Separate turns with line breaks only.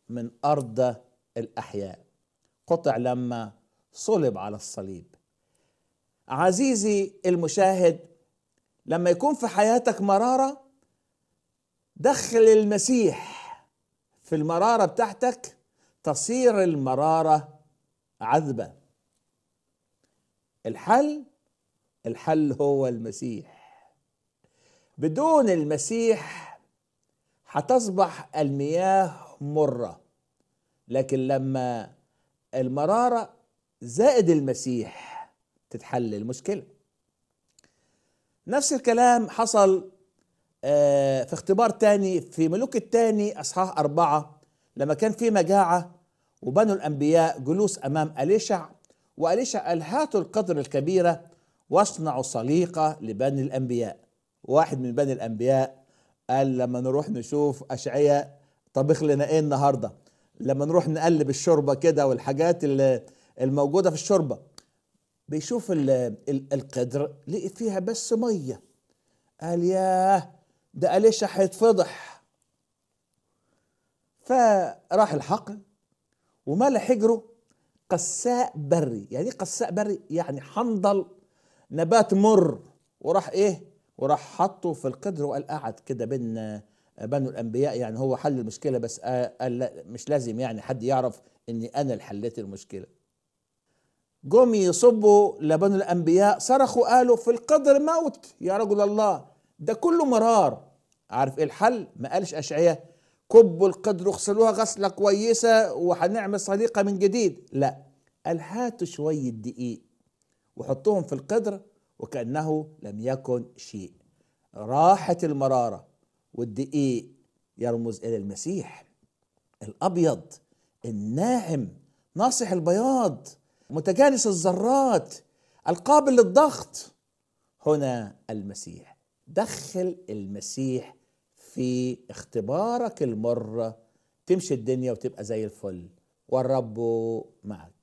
من ارض الاحياء قطع لما صلب على الصليب عزيزي المشاهد لما يكون في حياتك مراره دخل المسيح في المراره بتاعتك تصير المراره عذبه الحل الحل هو المسيح بدون المسيح هتصبح المياه مره لكن لما المراره زائد المسيح تتحل المشكله نفس الكلام حصل آه، في اختبار تاني في ملوك التاني اصحاح اربعه لما كان في مجاعه وبنو الانبياء جلوس امام اليشع واليشع قال هاتوا القدر الكبيره واصنعوا صليقه لبني الانبياء واحد من بني الانبياء قال لما نروح نشوف اشعياء طبخ لنا ايه النهارده لما نروح نقلب الشوربه كده والحاجات اللي الموجوده في الشوربه بيشوف ال- ال- القدر لقي فيها بس ميه قال ياه ده أليشا هيتفضح فراح الحقل وملى حجره قساء بري يعني ايه قساء بري يعني حنظل نبات مر وراح ايه وراح حطه في القدر وقال قعد كده بين آه، بنو الانبياء يعني هو حل المشكله بس آه، قال لا مش لازم يعني حد يعرف اني انا اللي حليت المشكله جم يصبوا لبنو الانبياء صرخوا قالوا في القدر موت يا رجل الله ده كله مرار عارف ايه الحل ما قالش اشعياء كبوا القدر اغسلوها غسله كويسه وهنعمل صديقه من جديد لا قال هاتوا شويه دقيق وحطوهم في القدر وكانه لم يكن شيء راحت المراره والدقيق يرمز الى المسيح الابيض الناعم ناصح البياض متجانس الذرات القابل للضغط هنا المسيح دخل المسيح في اختبارك المر تمشي الدنيا وتبقى زي الفل والرب معك